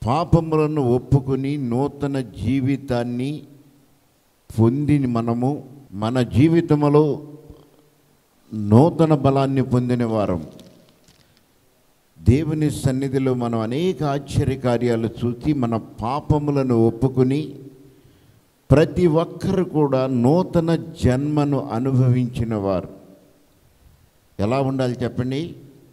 పాపములను ఒప్పుకొని నూతన జీవితాన్ని పొంది మనము మన జీవితంలో నూతన బలాన్ని పొందిన వారం దేవుని సన్నిధిలో మనం అనేక ఆశ్చర్య కార్యాలు చూసి మన పాపములను ఒప్పుకుని ప్రతి ఒక్కరు కూడా నూతన జన్మను అనుభవించిన వారు ఎలా ఉండాలి చెప్పండి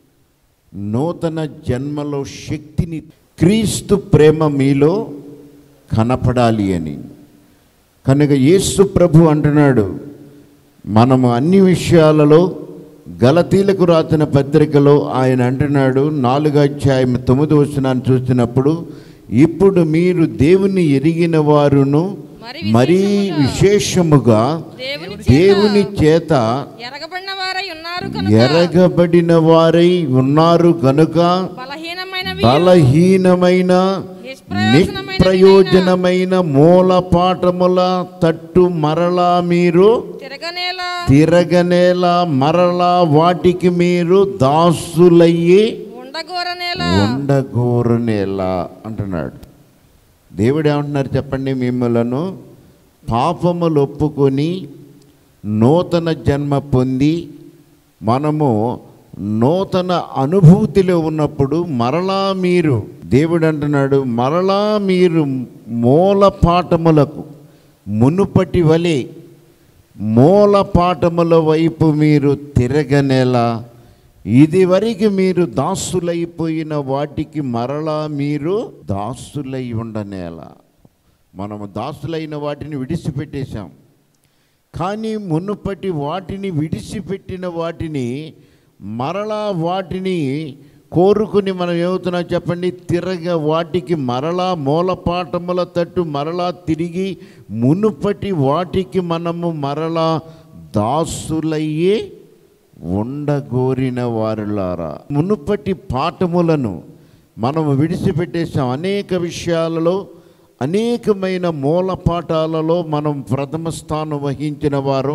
నూతన జన్మలో శక్తిని క్రీస్తు ప్రేమ మీలో కనపడాలి అని కనుక యేసు ప్రభు అంటున్నాడు మనము అన్ని విషయాలలో గలతీలకు రాసిన పత్రికలో ఆయన అంటున్నాడు నాలుగో అధ్యాయం తొమ్మిది వచనాన్ని చూసినప్పుడు ఇప్పుడు మీరు దేవుని ఎరిగిన వారును మరి మరీ విశేషముగా విశేషముగా దేవుని దేవుని చేత ఎరగబడిన వారై ఉన్నారు కనుక ఎరగబడిన వారై ఉన్నారు కనుక బలహీనమైనవి బలహీనమైన నిష్ప్రయోజనమైనవి నిష్ప్రయోజనమైన మూల పాఠముల తట్టు మరలా మీరు తిరగనేలా తిరగనేలా మరలా వాటికి మీరు దాసులయ్యి ఉండగోరనేలా ఉండగోరనేలా అంటున్నాడు దేవుడు ఏమంటున్నారు చెప్పండి మిమ్మలను పాపములు ఒప్పుకొని నూతన జన్మ పొంది మనము నూతన అనుభూతిలో ఉన్నప్పుడు మరలా మీరు దేవుడు అంటున్నాడు మరలా మీరు మూల పాఠములకు మునుపటి వలె మూల పాఠముల వైపు మీరు తిరగనేలా ఇది వరకు మీరు దాసులైపోయిన వాటికి మరలా మీరు దాసులై ఉండనేలా మనము దాసులైన వాటిని విడిచిపెట్టేశాం కానీ మునుపటి వాటిని విడిచిపెట్టిన వాటిని మరలా వాటిని కోరుకుని మనం ఏమవుతున్నాం చెప్పండి తిరగ వాటికి మరలా మూలపాఠముల తట్టు మరలా తిరిగి మునుపటి వాటికి మనము మరలా దాసులయ్యి ఉండగోరిన వారులారా మునుపటి పాఠములను మనము విడిచిపెట్టేసాం అనేక విషయాలలో అనేకమైన మూల పాఠాలలో మనం ప్రథమ స్థానం వహించిన వారు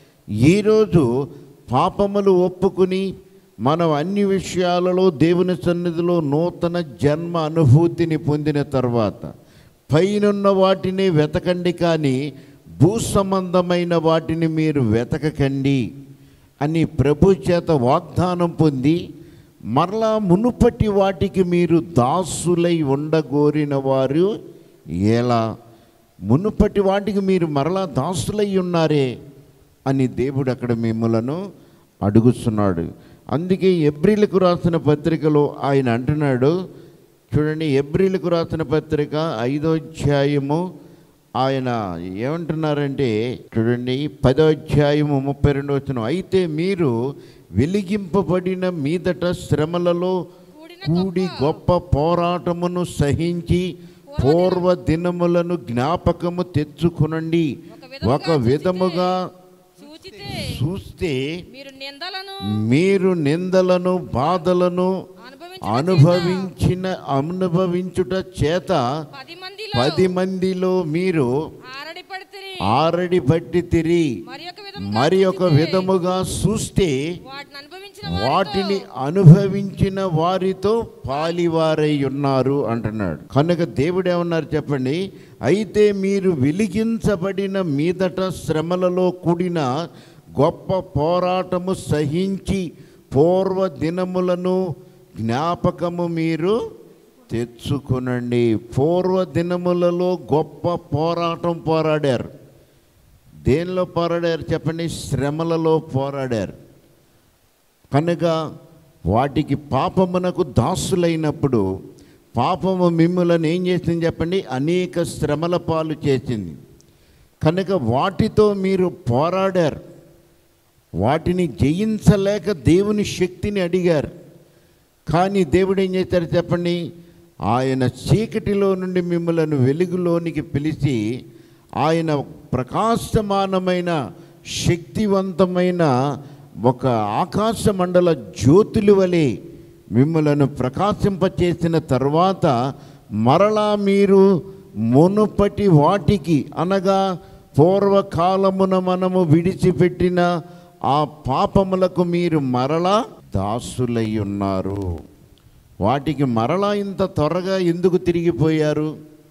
ఈరోజు పాపములు ఒప్పుకుని మనం అన్ని విషయాలలో దేవుని సన్నిధిలో నూతన జన్మ అనుభూతిని పొందిన తర్వాత పైనున్న వాటిని వెతకండి కానీ భూ సంబంధమైన వాటిని మీరు వెతకకండి అని ప్రభు చేత వాగ్దానం పొంది మరలా మునుపటి వాటికి మీరు దాసులై ఉండగోరిన వారు ఎలా మునుపటి వాటికి మీరు మరలా దాసులై ఉన్నారే అని దేవుడు అక్కడ మిమ్మలను అడుగుతున్నాడు అందుకే ఎబ్రిలకు రాసిన పత్రికలో ఆయన అంటున్నాడు చూడండి ఎబ్రిలకు రాసిన పత్రిక ఐదో అధ్యాయము ఆయన ఏమంటున్నారంటే చూడండి పదో అధ్యాయము ముప్పై రెండు వచ్చిన అయితే మీరు వెలిగింపబడిన మీదట శ్రమలలో కూడి గొప్ప పోరాటమును సహించి పూర్వ దినములను జ్ఞాపకము తెచ్చుకునండి ఒక విధముగా చూచితే చూస్తే మీరు నిందలను మీరు నిందలను బాధలను అనుభవించిన అనుభవించిన అనుభవించుట చేత పది మందిలో పది మందిలో మీరు ఆరడి పడితిరి ఆరడి బట్టి తిరి మరి ఒక విధం మరి ఒక విధముగా చూస్తే వాటిని అనుభవించిన వాటిని అనుభవించిన వారితో పాలివారై ఉన్నారు అంటున్నాడు కనుక దేవుడు ఏమన్నారు చెప్పండి అయితే మీరు వెలిగించబడిన మీదట శ్రమలలో కూడిన గొప్ప పోరాటము సహించి పూర్వ దినములను జ్ఞాపకము మీరు తెచ్చుకునండి పూర్వ దినములలో గొప్ప పోరాటం పోరాడారు దేనిలో పోరాడారు చెప్పండి శ్రమలలో పోరాడారు కనుక వాటికి పాపమునకు దాసులైనప్పుడు పాపము మిమ్ములను ఏం చేసింది చెప్పండి అనేక శ్రమల పాలు చేసింది కనుక వాటితో మీరు పోరాడారు వాటిని జయించలేక దేవుని శక్తిని అడిగారు కానీ దేవుడు ఏం చేశారు చెప్పండి ఆయన చీకటిలో నుండి మిమ్మలను వెలుగులోనికి పిలిచి ఆయన ప్రకాశమానమైన శక్తివంతమైన ఒక ఆకాశ మండల జ్యోతుల వలె మిమ్మలను ప్రకాశింపచేసిన తర్వాత మరలా మీరు మునుపటి వాటికి అనగా పూర్వకాలమున మనము విడిచిపెట్టిన ఆ పాపములకు మీరు మరలా దాసులై ఉన్నారు వాటికి మరలా ఇంత త్వరగా ఎందుకు తిరిగిపోయారు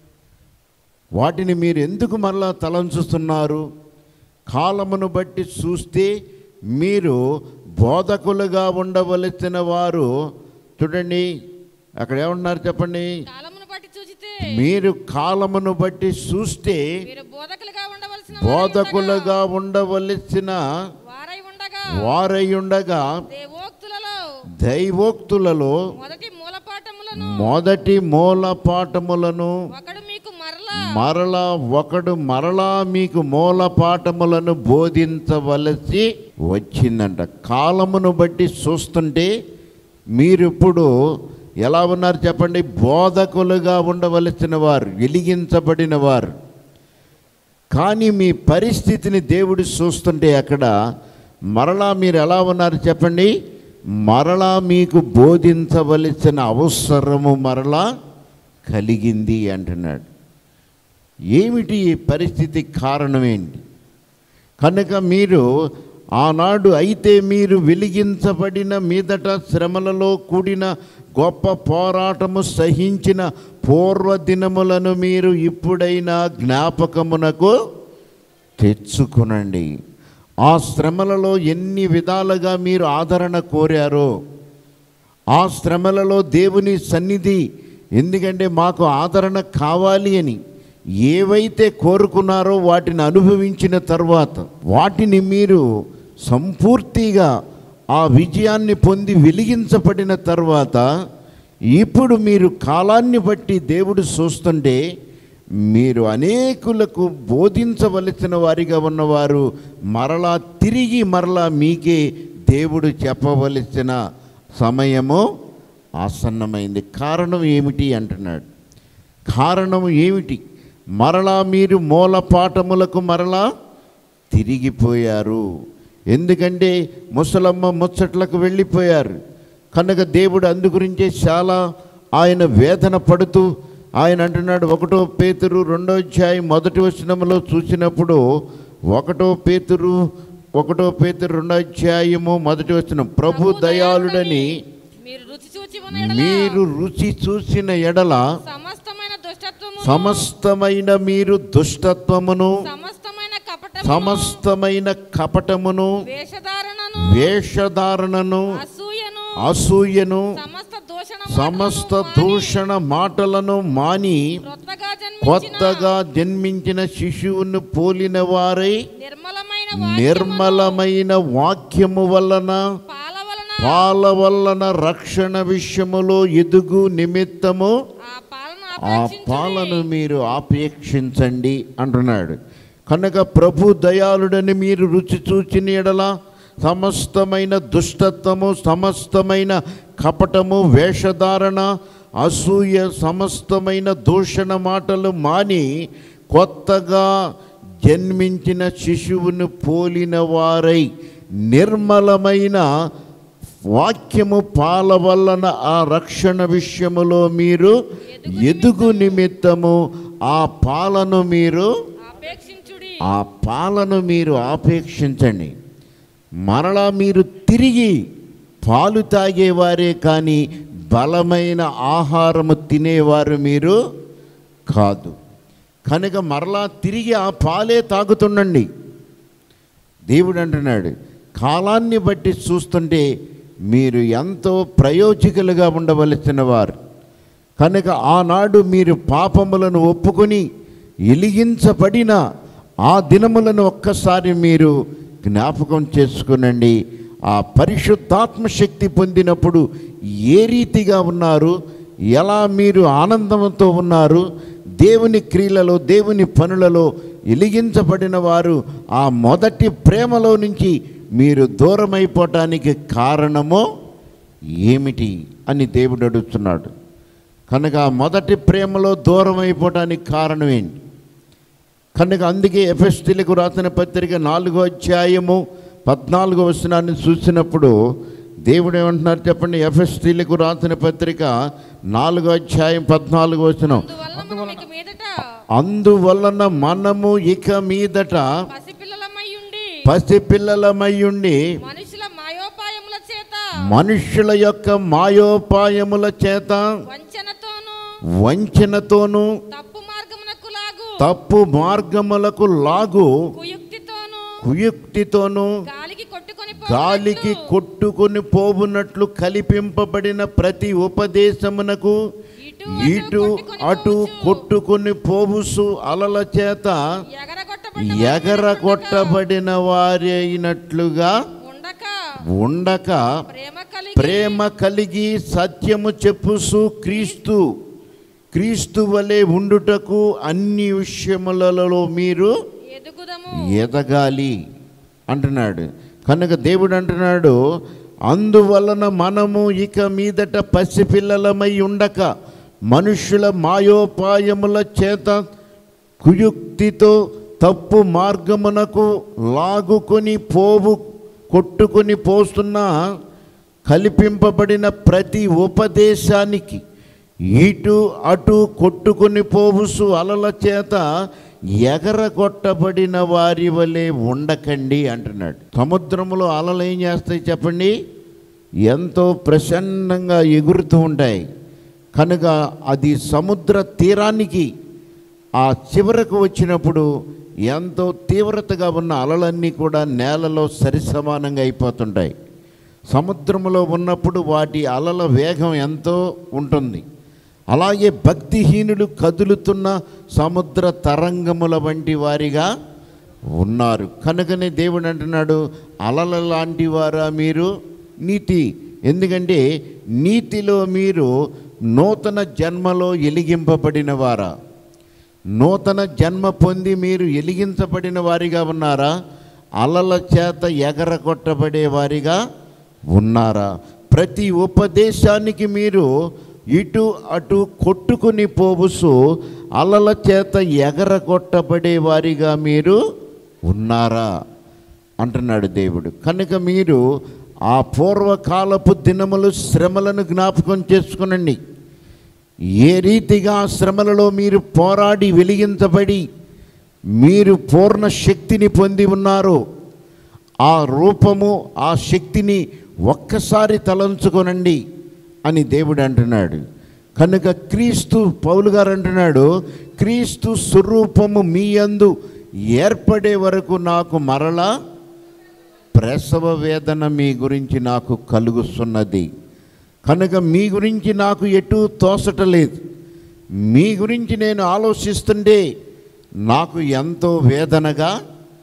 వాటిని మీరు ఎందుకు మరలా తలంచుతున్నారు కాలమును బట్టి చూస్తే మీరు బోధకులుగా ఉండవలసిన వారు చూడండి అక్కడ ఏమన్నారు చెప్పండి కాలమును బట్టి చూచితే మీరు కాలమును బట్టి చూస్తే మీరు బోధకులుగా ఉండవలసిన బోధకులుగా ఉండవలసిన వారై ఉండగా వారై ఉండగా దేవోక్తులలో దైవోక్తులలో మొదటి మూలపాఠములను మొదటి మూల పాఠములను ఒకడు మీకు మరలా మరలా ఒకడు మరలా మీకు మూల పాఠములను బోధించవలసి వచ్చిందంట కాలమును బట్టి చూస్తుంటే మీరు ఇప్పుడు ఎలా ఉన్నారు చెప్పండి బోధకులుగా ఉండవలసిన వారు వెలిగించబడిన వారు కానీ మీ పరిస్థితిని దేవుడు చూస్తుంటే అక్కడ మరలా మీరు ఎలా ఉన్నారు చెప్పండి మరలా మీకు బోధించవలసిన అవసరము మరలా కలిగింది అంటున్నాడు ఏమిటి ఈ పరిస్థితి కారణం ఏంటి కనుక మీరు ఆనాడు అయితే మీరు వెలిగించబడిన మీదట శ్రమలలో కూడిన గొప్ప పోరాటము సహించిన పూర్వదినములను మీరు ఇప్పుడైనా జ్ఞాపకమునకు తెచ్చుకునండి ఆ శ్రమలలో ఎన్ని విధాలుగా మీరు ఆదరణ కోరారో ఆ శ్రమలలో దేవుని సన్నిధి ఎందుకంటే మాకు ఆదరణ కావాలి అని ఏవైతే కోరుకున్నారో వాటిని అనుభవించిన తర్వాత వాటిని మీరు సంపూర్తిగా ఆ విజయాన్ని పొంది వెలిగించబడిన తర్వాత ఇప్పుడు మీరు కాలాన్ని బట్టి దేవుడు చూస్తుంటే మీరు అనేకులకు బోధించవలసిన వారిగా ఉన్నవారు మరలా తిరిగి మరలా మీకే దేవుడు చెప్పవలసిన సమయము ఆసన్నమైంది కారణం ఏమిటి అంటున్నాడు కారణం ఏమిటి మరలా మీరు మూల పాఠములకు మరలా తిరిగిపోయారు ఎందుకంటే ముసలమ్మ ముచ్చట్లకు వెళ్ళిపోయారు కనుక దేవుడు అందు గురించే చాలా ఆయన వేదన పడుతూ ఆయన అంటున్నాడు ఒకటో పేతురు రెండో అధ్యాయం మొదటి వచనంలో చూసినప్పుడు ఒకటో పేతురు ఒకటో పేతురు రెండో అధ్యాయము మొదటి వచనం ప్రభు దయాళుడని మీరు రుచి చూచి ఉన్న ఎడల మీరు రుచి చూసిన ఎడల సమస్తమైన దుష్టత్వము సమస్తమైన మీరు దుష్టత్వమును సమస్తమైన కపట సమస్తమైన కపటమును వేషధారణను వేషధారణను అసూయను అసూయను సమస్త దూషణ సమస్త దూషణ మాటలను మాని కొత్తగా జన్మించిన కొత్తగా జన్మించిన శిశువును పోలిన వారై నిర్మలమైన నిర్మలమైన వాక్యము వలన పాల వలన పాల వలన రక్షణ విషయములో ఎదుగు నిమిత్తము ఆ పాలన ఆ పాలను మీరు ఆపేక్షించండి అంటున్నాడు కనుక ప్రభు దయాళుడని మీరు రుచి చూచిన ఎడల సమస్తమైన దుష్టత్వము సమస్తమైన కపటము వేషధారణ అసూయ సమస్తమైన దూషణ మాటలు మాని కొత్తగా జన్మించిన శిశువును పోలిన వారై నిర్మలమైన వాక్యము పాల వలన ఆ రక్షణ విషయములో మీరు ఎదుగు నిమిత్తము ఆ పాలను మీరు ఆపేక్షించుడి ఆ పాలను మీరు ఆపేక్షించండి మరలా మీరు తిరిగి పాలు తాగేవారే కానీ బలమైన ఆహారము తినేవారు మీరు కాదు కనుక మరలా తిరిగి ఆ పాలే తాగుతుండండి దేవుడు అంటున్నాడు కాలాన్ని బట్టి చూస్తుంటే మీరు ఎంతో ప్రయోజకులుగా ఉండవలసిన వారు కనుక ఆనాడు మీరు పాపములను ఒప్పుకొని ఎలిగించబడిన ఆ దినములను ఒక్కసారి మీరు జ్ఞాపకం చేసుకునండి ఆ పరిశుద్ధాత్మ శక్తి పొందినప్పుడు ఏ రీతిగా ఉన్నారు ఎలా మీరు ఆనందంతో ఉన్నారు దేవుని క్రియలలో దేవుని పనులలో ఎలిగించబడిన వారు ఆ మొదటి ప్రేమలో నుంచి మీరు దూరం అయిపోవటానికి కారణము ఏమిటి అని దేవుడు అడుగుతున్నాడు కనుక ఆ మొదటి ప్రేమలో దూరం అయిపోవటానికి కారణం ఏంటి కనుక అందుకే ఎఫెస్టిలకు రాసిన పత్రిక నాలుగో అధ్యాయము పద్నాలుగో వచనాన్ని చూసినప్పుడు దేవుడు ఏమంటున్నారు చెప్పండి ఎఫెస్టీలకు రాసిన పత్రిక నాలుగో అధ్యాయం పద్నాలుగో వచనం అందువలన మనం ఇక మీదట అందువలన మనము ఇక మీదట పసిపిల్లలమై ఉండి పసిపిల్లలమయ్యుండి మనుషుల మాయోపాయముల చేత మనుష్యుల యొక్క మాయోపాయముల చేత వంచనతోను వంచనతోనూ తప్పు మార్గమునకు లాగు తప్పు మార్గములకు లాగు కుయుక్తితోను కుయుక్తితోనూ గాలికి కొట్టుకొని గాలికి పోవునట్లు కొట్టుకొని పోవునట్లు కల్పింపబడిన ప్రతి ఉపదేశమునకు ఇటు అటు కొట్టుకొని పోవుసు అలల చేత ఎగరగొట్టబడిన ఎగరగొట్టబడిన వారి అయినట్లుగా ఉండక ఉండక ప్రేమ కలిగి ప్రేమ కలిగి సత్యము చెప్పుసు క్రీస్తు క్రీస్తు వలె ఉండుటకు అన్ని విషయములలో మీరు ఎదుగుదము ఎదగాలి అంటున్నాడు కనుక దేవుడు అంటున్నాడు అందువలన మనము ఇక మీదట పసిపిల్లలమై ఉండక మనుషుల మాయోపాయముల చేత కుయుక్తితో తప్పు మార్గమునకు లాగుకొని పోవు కొట్టుకొని పోస్తున్న కల్పింపబడిన ప్రతి ఉపదేశానికి ఇటు అటు కొట్టుకొని పోవుసు అలల చేత ఎగరగొట్టబడిన వారి వలె ఉండకండి అంటున్నాడు సముద్రంలో అలలు ఏం చేస్తాయి చెప్పండి ఎంతో ప్రసన్నంగా ఎగురుతూ ఉంటాయి కనుక అది సముద్ర తీరానికి ఆ చివరకు వచ్చినప్పుడు ఎంతో తీవ్రతగా ఉన్న అలలన్నీ కూడా నేలలో సరిసమానంగా అయిపోతుంటాయి సముద్రంలో ఉన్నప్పుడు వాటి అలల వేగం ఎంతో ఉంటుంది అలాగే భక్తిహీనులు కదులుతున్న సముద్ర తరంగముల వంటి వారిగా ఉన్నారు కనుకనే దేవుడు అంటున్నాడు అలల లాంటి వారా మీరు నీతి ఎందుకంటే నీతిలో మీరు నూతన జన్మలో ఎలిగింపబడిన వారా నూతన జన్మ పొంది మీరు ఎలిగించబడిన వారిగా ఉన్నారా అలల చేత ఎగరగొట్టబడే వారిగా ఉన్నారా ప్రతి ఉపదేశానికి మీరు ఇటు అటు కొట్టుకుని పోవుసు అలల చేత ఎగరగొట్టబడే వారిగా మీరు ఉన్నారా అంటున్నాడు దేవుడు కనుక మీరు ఆ పూర్వకాలపు దినములు శ్రమలను జ్ఞాపకం చేసుకునండి ఏ రీతిగా ఆ శ్రమలలో మీరు పోరాడి వెలిగించబడి మీరు పూర్ణ శక్తిని పొంది ఉన్నారో ఆ రూపము ఆ శక్తిని ఒక్కసారి తలంచుకొనండి అని దేవుడు అంటున్నాడు కనుక క్రీస్తు పౌలు గారు అంటున్నాడు క్రీస్తు స్వరూపము మీ యందు ఏర్పడే వరకు నాకు మరలా ప్రసవ వేదన మీ గురించి నాకు కలుగుతున్నది కనుక మీ గురించి నాకు ఎటు తోసటలేదు మీ గురించి నేను ఆలోచిస్తుంటే నాకు ఎంతో వేదనగా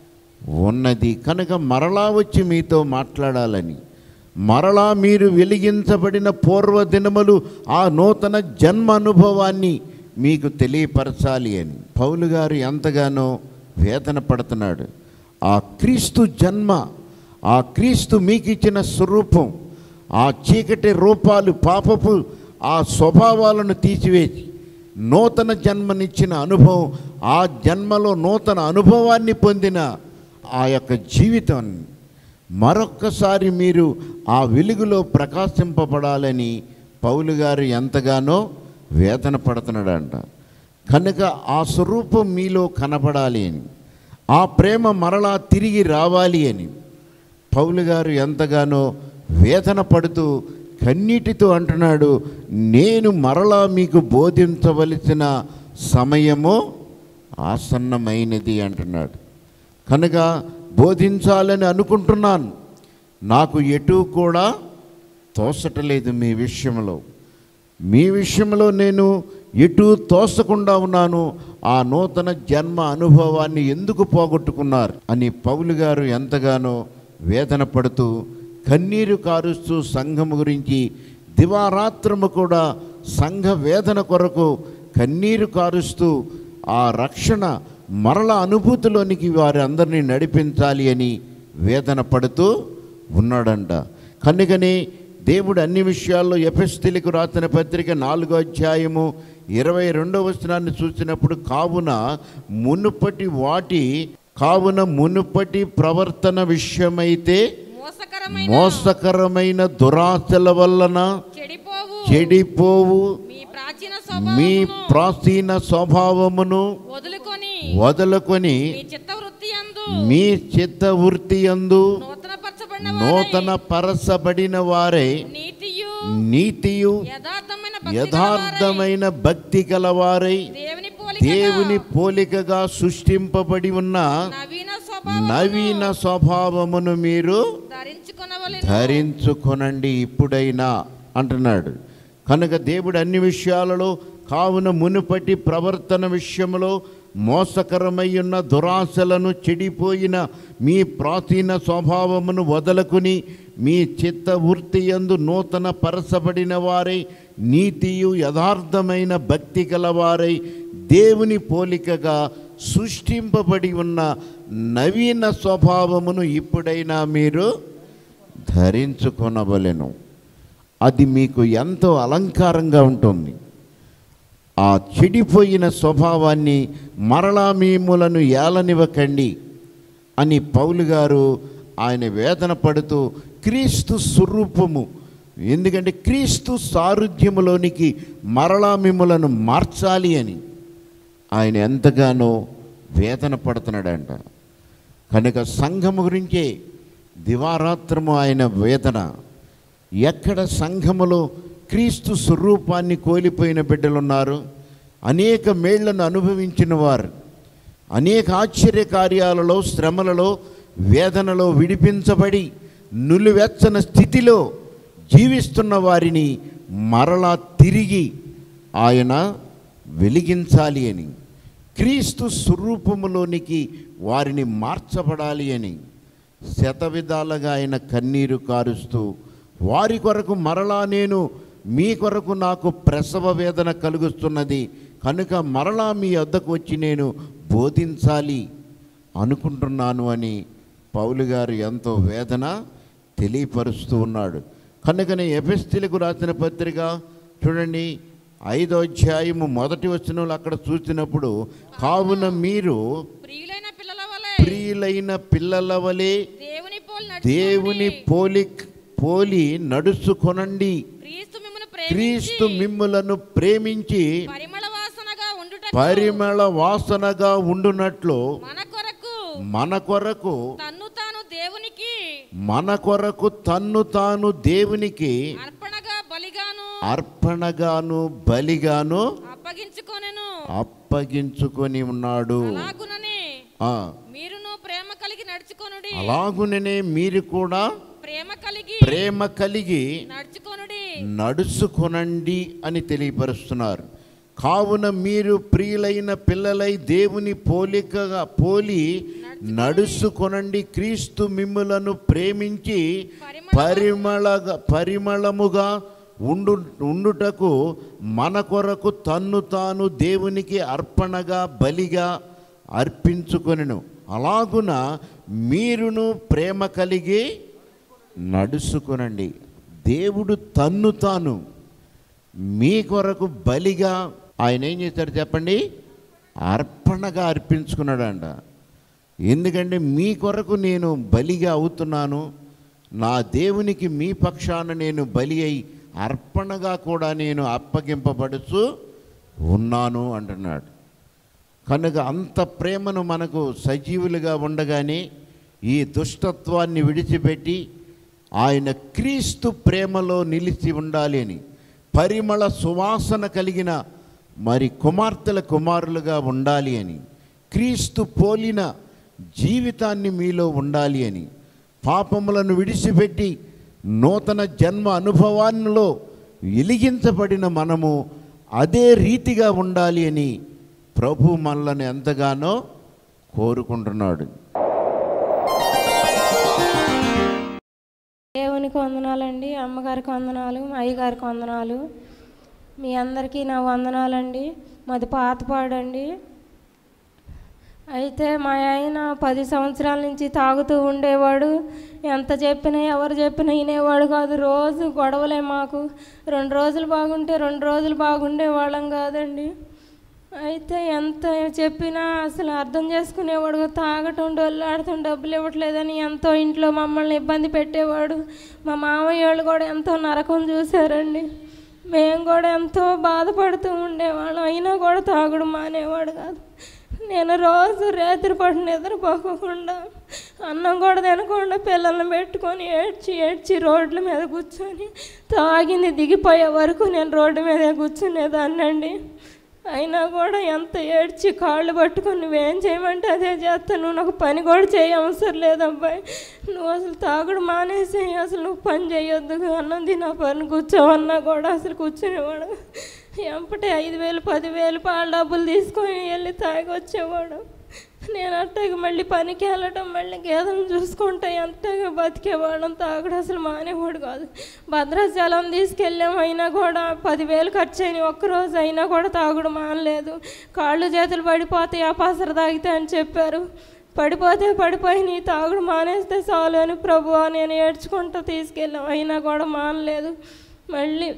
ఉన్నది కనుక మరలా వచ్చి మీతో మాట్లాడాలని మరలా మీరు వెలిగించబడిన పూర్వదినములు ఆ నూతన జన్మ అనుభవాన్ని మీకు తెలియపరచాలి అని పౌలు గారు ఎంతగానో వేదన పడుతున్నాడు ఆ క్రీస్తు జన్మ ఆ క్రీస్తు మీకు ఇచ్చిన స్వరూపం ఆ చీకటి రూపాలు పాపపు ఆ స్వభావాలను తీసివేసి నూతన జన్మనిచ్చిన అనుభవం ఆ జన్మలో నూతన అనుభవాన్ని పొందిన ఆ యొక్క జీవితాన్ని మరొక్కసారి మీరు ఆ వెలుగులో ప్రకాశింపబడాలని పౌలు గారు ఎంతగానో వేదన పడుతున్నాడంట కనుక ఆ స్వరూపం మీలో కనపడాలి అని ఆ ప్రేమ మరలా తిరిగి రావాలి అని పౌలు గారు ఎంతగానో వేదన పడుతూ కన్నీటితో అంటున్నాడు నేను మరలా మీకు బోధించవలసిన సమయము ఆసన్నమైనది అంటున్నాడు కనుక బోధించాలని అనుకుంటున్నాను నాకు ఎటు కూడా తోసటలేదు మీ విషయంలో మీ విషయంలో నేను ఎటు తోసకుండా ఉన్నాను ఆ నూతన జన్మ అనుభవాన్ని ఎందుకు పోగొట్టుకున్నారు అని పౌలు గారు ఎంతగానో వేదన పడుతూ కన్నీరు కారుస్తూ సంఘం గురించి దివారాత్రము కూడా సంఘ వేదన కొరకు కన్నీరు కారుస్తూ ఆ రక్షణ మరల అనుభూతిలోనికి వారి అందరినీ నడిపించాలి అని వేదన పడుతూ ఉన్నాడంట కనుకని దేవుడు అన్ని విషయాల్లో ఎఫెస్తిలకు రాసిన పత్రిక నాలుగో అధ్యాయము ఇరవై రెండవ వచనాన్ని చూసినప్పుడు కావున మునుపటి వాటి కావున మునుపటి ప్రవర్తన విషయమైతే మోసకరమైన మోసకరమైన దురాశల వలన చెడిపోవు చెడిపోవు మీ ప్రాచీన మీ స్వభావమును ప్రాచీన స్వభావమును వదులుకొని వదులుకొని మీ చిత్తవృత్తి యందు మీ చిత్తవృత్తి యందు నూతనపరచబడి పరచబడిన నూతన పరచబడిన వారై నీతియు నీతియు యథార్థమైన భక్తి యథార్థమైన భక్తి గలవారై గలవారై, దేవుని పోలిక దేవుని పోలికగా సృష్టింపబడి ఉన్న నవీన స్వభావం నవీన స్వభావమును మీరు ధరించుకొనవలెను ధరించుకొనండి ఇప్పుడైనా అంటున్నాడు కనుక దేవుడు అన్ని విషయాలలో కావున మునుపటి ప్రవర్తన విషయంలో మోసకరమై ఉన్న దురాశలను చెడిపోయిన మీ ప్రాచీన స్వభావమును వదలుకుని మీ చిత్త వృత్తి యందు నూతన పరచబడిన వారై నీతియు యథార్థమైన భక్తి గలవారై దేవుని పోలికగా సృష్టింపబడి ఉన్న నవీన స్వభావమును ఇప్పుడైనా మీరు ధరించుకొనవలెను అది మీకు ఎంతో అలంకారంగా ఉంటుంది ఆ చెడిపోయిన స్వభావాన్ని మరలా మీములను ఏలనివ్వకండి అని పౌలు గారు ఆయన వేదన పడుతూ క్రీస్తు స్వరూపము ఎందుకంటే క్రీస్తు సారుధ్యములోనికి మరలా మిమ్ములను మార్చాలి అని ఆయన ఎంతగానో వేదన పడుతున్నాడంట కనుక సంఘము గురించే దివారాత్రము ఆయన వేదన ఎక్కడ సంఘములో క్రీస్తు స్వరూపాన్ని కోల్పోయిన బిడ్డలున్నారు అనేక మేళ్లను అనుభవించిన వారు అనేక ఆశ్చర్య కార్యాలలో శ్రమలలో వేదనలో విడిపించబడి నులివెచ్చన స్థితిలో జీవిస్తున్న వారిని మరలా తిరిగి ఆయన వెలిగించాలి అని క్రీస్తు స్వరూపములోనికి వారిని మార్చబడాలి అని శతవిధాలుగా ఆయన కన్నీరు కారుస్తూ వారి కొరకు మరలా నేను మీ కొరకు నాకు ప్రసవ వేదన కలుగుతున్నది కనుక మరలా మీ వద్దకు వచ్చి నేను బోధించాలి అనుకుంటున్నాను అని పౌలు గారు ఎంతో వేదన తెలియపరుస్తూ ఉన్నాడు కనుకనే ఎఫెస్తిలకు రాసిన పత్రిక చూడండి ఐదో అధ్యాయము మొదటి వచనంలో అక్కడ చూసినప్పుడు కావున మీరు ప్రియులైన పిల్లల వలె ప్రియులైన పిల్లల వలె దేవుని పోలి దేవుని నడుచుకోండి. పోలి పోలి నడుచుకొనండి క్రీస్తు మిమ్మల్ని క్రీస్తు ప్రేమించి మిమ్ములను ప్రేమించి పరిమళ వాసనగా ఉండుట పరిమళ వాసనగా ఉండునట్లు మన కొరకు మన కొరకు తన్ను తాను దేవునికి మన కొరకు తన్ను తాను దేవునికి అర్పణగా బలిగాను అర్పణగాను బలిగాను అప్పగించుకొనెను అప్పగించుకొని ఉన్నాడు అలాగుననే ఆ, మీరును ప్రేమ కలిగి నడుచుకొనుడి అలాగుననే మీరు కూడా ప్రేమ కలిగి ప్రేమ కలిగి నడుచుకొనుడి నడుచుకొనండి అని తెలియపరుస్తున్నారు కావున మీరు ప్రియులైన పిల్లలై దేవుని పోలికగా పోలి నడుచుకొనండి క్రీస్తు మిమ్ములను ప్రేమించి పరిమళ పరిమళముగా ఉండు ఉండుటకు మన కొరకు తన్ను తాను దేవునికి అర్పణగా బలిగా అర్పించుకొనెను అలాగున మీరును ప్రేమ కలిగి నడుచుకునండి దేవుడు తన్ను తాను మీ కొరకు బలిగా ఆయన ఏం చేశాడు చెప్పండి అర్పణగా అర్పించుకున్నాడంట ఎందుకంటే మీ కొరకు నేను బలిగా అవుతున్నాను నా దేవునికి మీ పక్షాన నేను బలి అయి అర్పణగా కూడా నేను అప్పగింపబడుచు ఉన్నాను అంటున్నాడు కనుక అంత ప్రేమను మనకు సజీవులుగా ఉండగానే ఈ దుష్టత్వాన్ని విడిచిపెట్టి ఆయన క్రీస్తు ప్రేమలో నిలిచి ఉండాలి అని పరిమళ సువాసన కలిగిన మరి కుమార్తెల కుమారులుగా ఉండాలి అని క్రీస్తు పోలిన జీవితాన్ని మీలో ఉండాలి అని పాపములను విడిచిపెట్టి నూతన జన్మ అనుభవాల్లో వెలిగించబడిన మనము అదే రీతిగా ఉండాలి అని ప్రభు మనల్ని ఎంతగానో కోరుకుంటున్నాడు దేవునికి వందనాలండి అమ్మగారికి వందనాలు అయ్యగారికి వందనాలు మీ అందరికీ నా వందనాలండి మాది పాతపాడండి అయితే మా ఆయన పది సంవత్సరాల నుంచి తాగుతూ ఉండేవాడు ఎంత చెప్పినా ఎవరు చెప్పినా వినేవాడు కాదు రోజు గొడవలే మాకు రెండు రోజులు బాగుంటే రెండు రోజులు బాగుండే వాళ్ళం కాదండి అయితే ఎంత చెప్పినా అసలు అర్థం చేసుకునేవాడు కాదు. తాగటం డొల్లాడటం డబ్బులు ఇవ్వట్లేదని ఎంతో ఇంట్లో మమ్మల్ని ఇబ్బంది పెట్టేవాడు మా మామయ్య వాళ్ళు కూడా ఎంతో నరకం చూశారండి మేము కూడా ఎంతో బాధపడుతూ ఉండేవాళ్ళం అయినా కూడా తాగుడు మానేవాడు కాదు నేను రోజు రాత్రి పడి నిద్రపోకుండా అన్నం కూడా తినకుండా పిల్లల్ని పెట్టుకొని ఏడ్చి ఏడ్చి రోడ్ల మీద కూర్చొని తాగింది దిగిపోయే వరకు నేను రోడ్డు మీద కూర్చునేదాన్ని అండి అయినా కూడా ఎంత ఏడ్చి కాళ్ళు పట్టుకొని నువ్వేం చేయమంటే అదే చేస్తాను నువ్వు నాకు పని కూడా చేయ అవసరం లేదబ్బాయి నువ్వు అసలు తాగుడు మానేసి అసలు నువ్వు పని చేయొద్దు అన్నం తిన పని కూర్చోవన్నా కూడా అసలు కూర్చునేవాడు ఎంపటే ఐదు వేలు పదివేలు పాల డబ్బులు తీసుకొని వెళ్ళి తాగి వచ్చేవాడు నేను అట్టగా మళ్ళీ పనికి వెళ్ళటం మళ్ళీ గేదెలను చూసుకుంటే ఎంతగా బతికేవాళ్ళం తాగుడు అసలు మానేవాడు కాదు భద్రాచలం తీసుకెళ్ళాం అయినా కూడా పదివేలు ఖర్చు అయినాయి ఒక్కరోజు అయినా కూడా తాగుడు మానలేదు కాళ్ళు చేతులు పడిపోతాయి ఆ పసరు తాగితే అని చెప్పారు పడిపోతే పడిపోయి నీ తాగుడు మానేస్తే చాలు అని ప్రభు నేను ఏడ్చుకుంటూ తీసుకెళ్ళాం అయినా కూడా మానలేదు మళ్ళీ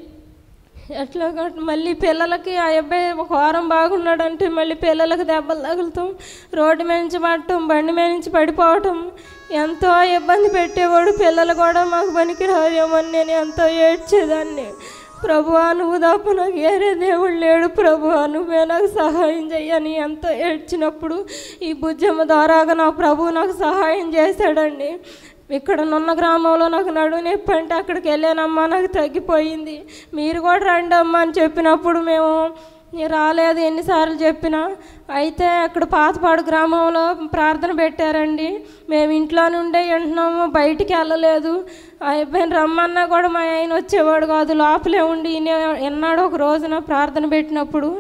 ఎట్లా కట్- మళ్ళీ పిల్లలకి ఆ అబ్బాయి ఒక వారం బాగున్నాడంటే మళ్ళీ పిల్లలకి దెబ్బలు తగులుతాం రోడ్డు మీద నుంచి పడటం బండి మీద నుంచి పడిపోవటం ఎంతో ఇబ్బంది పెట్టేవాడు పిల్లలు కూడా మాకు పనికి రాదేమని నేను ఎంతో ఏడ్చేదాన్ని ప్రభువా నువ్వు తప్ప నాకు వేరే దేవుడు లేడు ప్రభువా నువ్వే నాకు సహాయం చెయ్యని ఎంతో ఏడ్చినప్పుడు ఈ భుజమ్మ ద్వారాగా నా ప్రభువు నాకు సహాయం చేశాడండి ఇక్కడ నున్న గ్రామంలో నాకు నడువు నొప్పి అంటే అక్కడికి వెళ్ళానమ్మా నాకు తగ్గిపోయింది మీరు కూడా రండి అమ్మా అని చెప్పినప్పుడు మేము "నీ రాలేదు ఎన్నిసార్లు చెప్పినా అయితే అక్కడ పాతపాడు గ్రామంలో ప్రార్థన పెట్టారండి మేము ఇంట్లో నుండే వింటున్నాము బయటికి వెళ్ళలేదు ఆ అబ్బాయిని రమ్మన్నా కూడా మా ఆయన వచ్చేవాడు కాదు లోపలే ఉండి ఈయన ఎన్నాడు ఒక రోజున ప్రార్థన పెట్టినప్పుడు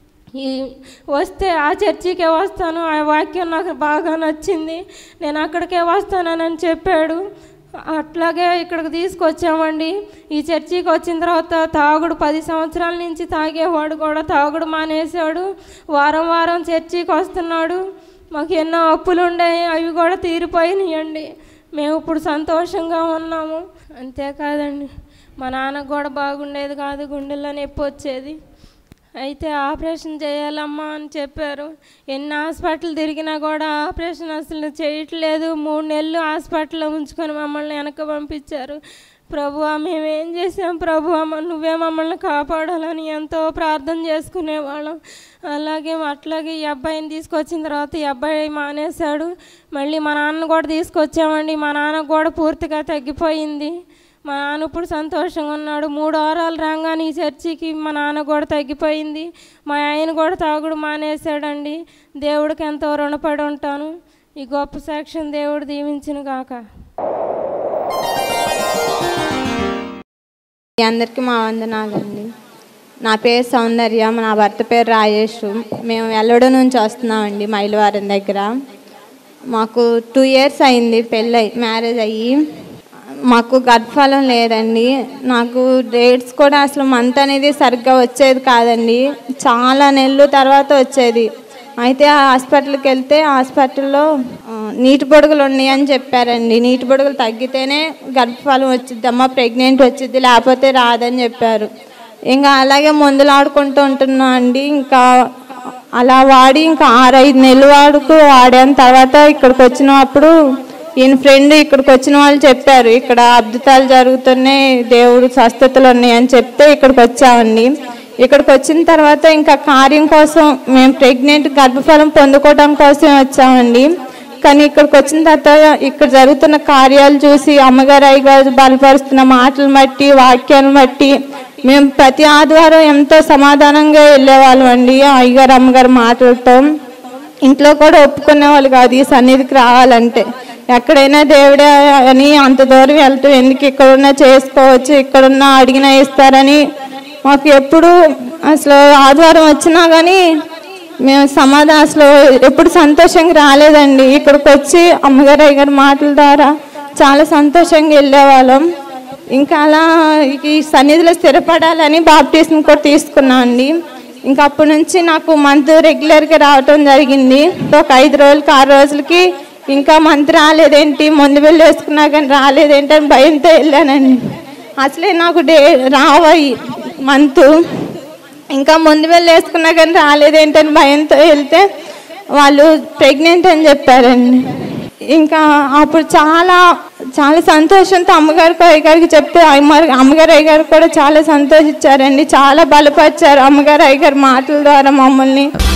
ఈ వస్తే ఆ చర్చికే వస్తాను ఆ వాక్యం నాకు బాగా నచ్చింది నేను అక్కడికే వస్తానని చెప్పాడు అట్లాగే ఇక్కడికి తీసుకొచ్చామండి ఈ చర్చికి వచ్చిన తర్వాత తాగుడు పది సంవత్సరాల నుంచి తాగేవాడు కూడా తాగుడు మానేశాడు వారం వారం చర్చికి వస్తున్నాడు మాకు ఎన్నో అప్పులు ఉన్నాయి అవి కూడా తీరిపోయినాయండి మేము ఇప్పుడు సంతోషంగా ఉన్నాము అంతేకాదండి మా నాన్నకు కూడా బాగుండేది కాదు గుండెల్లో నొప్పి వచ్చేది అయితే ఆపరేషన్ చేయాలమ్మా అని చెప్పారు ఎన్ని హాస్పిటల్ తిరిగినా కూడా ఆపరేషన్ అసలు చేయట్లేదు మూడు నెలలు హాస్పిటల్లో ఉంచుకొని మమ్మల్ని వెనక పంపించారు ప్రభువా మేమేం చేసాం ప్రభువా మ- నువ్వే మమ్మల్ని కాపాడాలని ఎంతో ప్రార్థన చేసుకునేవాళ్ళం అలాగే అట్లాగే ఈ అబ్బాయిని తీసుకొచ్చిన తర్వాత ఈ అబ్బాయి మానేశాడు మళ్ళీ మా నాన్న కూడా తీసుకొచ్చామండి మా నాన్నకు కూడా పూర్తిగా తగ్గిపోయింది మా నాన్న ఇప్పుడు సంతోషంగా ఉన్నాడు మూడు వారాలు రాగానే ఈ చర్చికి మా నాన్న కూడా తగ్గిపోయింది మా ఆయన కూడా తాగుడు మానేశాడండి దేవుడికి ఎంతో రుణపడి ఉంటాను ఈ గొప్ప సాక్ష్యం దేవుడు దీవించిన గాక మీ అందరికీ మా వందనాలండి నా పేరు సౌందర్య నా భర్త పేరు రాజేష్ మేము ఎల్లడు నుంచి వస్తున్నామండి మైలవారం దగ్గర మాకు టూ ఇయర్స్ అయింది పెళ్ళి మ్యారేజ్ అయ్యి మాకు గర్భఫలం లేదండి నాకు డేట్స్ కూడా అసలు మంత్ అనేది సరిగ్గా వచ్చేది కాదండి చాలా నెలలు తర్వాత వచ్చేది అయితే ఆ హాస్పిటల్కి వెళ్తే హాస్పిటల్లో ఆ, నీటి బొడుగులు ఉన్నాయి అని చెప్పారండి నీటి బొడుగులు తగ్గితేనే గర్భఫలం వచ్చిద్దమ్మా ప్రెగ్నెంట్ వచ్చిద్ది లేకపోతే రాదని చెప్పారు ఇంకా అలాగే మందులు ఆడుకుంటూ ఉంటున్నా అండి ఇంకా అలా వాడి ఇంకా ఆరైదు నెలలు వాడుకు వాడాను తర్వాత ఇక్కడికి వచ్చినప్పుడు ఈయన ఫ్రెండ్ ఇక్కడికి వచ్చిన వాళ్ళు చెప్పారు ఇక్కడ అద్భుతాలు జరుగుతున్నాయి దేవుడు స్వస్థతలు ఉన్నాయని చెప్తే ఇక్కడికి వచ్చామండి ఇక్కడికి వచ్చిన తర్వాత ఇంకా కార్యం కోసం మేము ప్రెగ్నెంట్ గర్భఫలం పొందుకోవడం కోసం వచ్చామండి కానీ ఇక్కడికి వచ్చిన తర్వాత ఇక్కడ జరుగుతున్న కార్యాలు చూసి అమ్మగారు అయ్యగారు బలపరుస్తున్న మాటలు బట్టి వాక్యాలను బట్టి మేము ప్రతి ఆదివారం ఎంతో సమాధానంగా వెళ్ళేవాళ్ళం అండి అయ్యగారు అమ్మగారు మాటలతో ఇంట్లో కూడా ఒప్పుకునే వాళ్ళు కాదు ఈ సన్నిధికి రావాలంటే ఎక్కడైనా దేవుడే అని అంత దూరం వెళ్తూ ఎందుకు ఇక్కడున్నా చేసుకోవచ్చు ఇక్కడున్నా అడిగినా ఇస్తారని మాకు ఎప్పుడు అసలు ఆదివారం వచ్చినా కానీ మేము సమాధానం అసలు ఎప్పుడు సంతోషంగా రాలేదండి ఇక్కడికి వచ్చి అమ్మగారు అయ్యగారి మాటల ద్వారా చాలా సంతోషంగా వెళ్ళేవాళ్ళం ఇంకా అలా ఈ సన్నిధిలో స్థిరపడాలని బాప్టిజం కూడా తీసుకున్నాం అండి ఇంకా అప్పటి నుంచి నాకు మంత్ రెగ్యులర్గా రావటం జరిగింది ఒక ఐదు రోజులకి ఆరు రోజులకి ఇంకా మంత్ రాలేదేంటి ముందు వెళ్ళి వేసుకున్నా కానీ రాలేదేంటి అని భయంతో వెళ్ళానండి అసలే నాకు డే రావాయి మంత్ ఇంకా ముందు వెళ్ళి వేసుకున్నా కానీ రాలేదేంటని భయంతో వెళ్తే వాళ్ళు ప్రెగ్నెంట్ అని చెప్పారండి ఇంకా అప్పుడు చాలా చాలా సంతోషంతో అమ్మగారికి అయ్యగారికి చెప్తే అమ్మగారు అమ్మగారు అయ్యగారు కూడా చాలా సంతోషించారండి చాలా బలపరిచారు అమ్మగారు అయ్యగారి మాటల ద్వారా మమ్మల్ని